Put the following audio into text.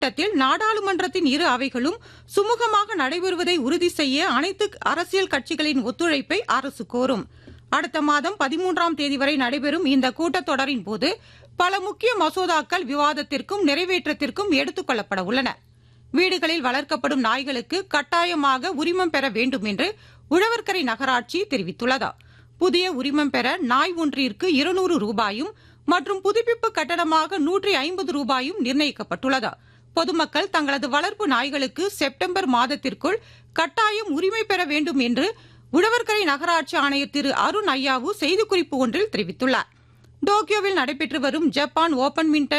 கூட்டத்தில் நாடாளுமன்றத்தின் இரு அவைகளும் சுமூகமாக நடைபெறுவதை உறுதி செய்ய அனைத்து அரசியல் கட்சிகளின் ஒத்துழைப்பை அரசு கோரும் அடுத்த மாதம் பதிமூன்றாம் தேதி வரை நடைபெறும் இந்த கூட்டத்தொடரின் போது பல முக்கிய மசோதாக்கள் விவாதத்திற்கும் நிறைவேற்றத்திற்கும் எடுத்துக் கொள்ளப்பட உள்ளன வீடுகளில் வளர்க்கப்படும் நாய்களுக்கு கட்டாயமாக உரிமம் பெற வேண்டும் என்று உழவர்கரை நகராட்சி தெரிவித்துள்ளது புதிய உரிமம் பெற நாய் ஒன்றிற்கு இருநூறு ரூபாயும் மற்றும் புதுப்பிப்பு கட்டணமாக நூற்றி ஐம்பது ரூபாயும் நிர்ணயிக்கப்பட்டுள்ளது பொதுமக்கள் தங்களது வளர்ப்பு நாய்களுக்கு செப்டம்பர் மாதத்திற்குள் கட்டாயம் உரிமை பெற வேண்டும் என்று உழவர்கரை நகராட்சி ஆணையர் திரு அருண் ஐயாவு செய்திக்குறிப்பு ஒன்றில் தெரிவித்துள்ளார் டோக்கியோவில் நடைபெற்று வரும் ஜப்பான் ஓபன் மின்டன்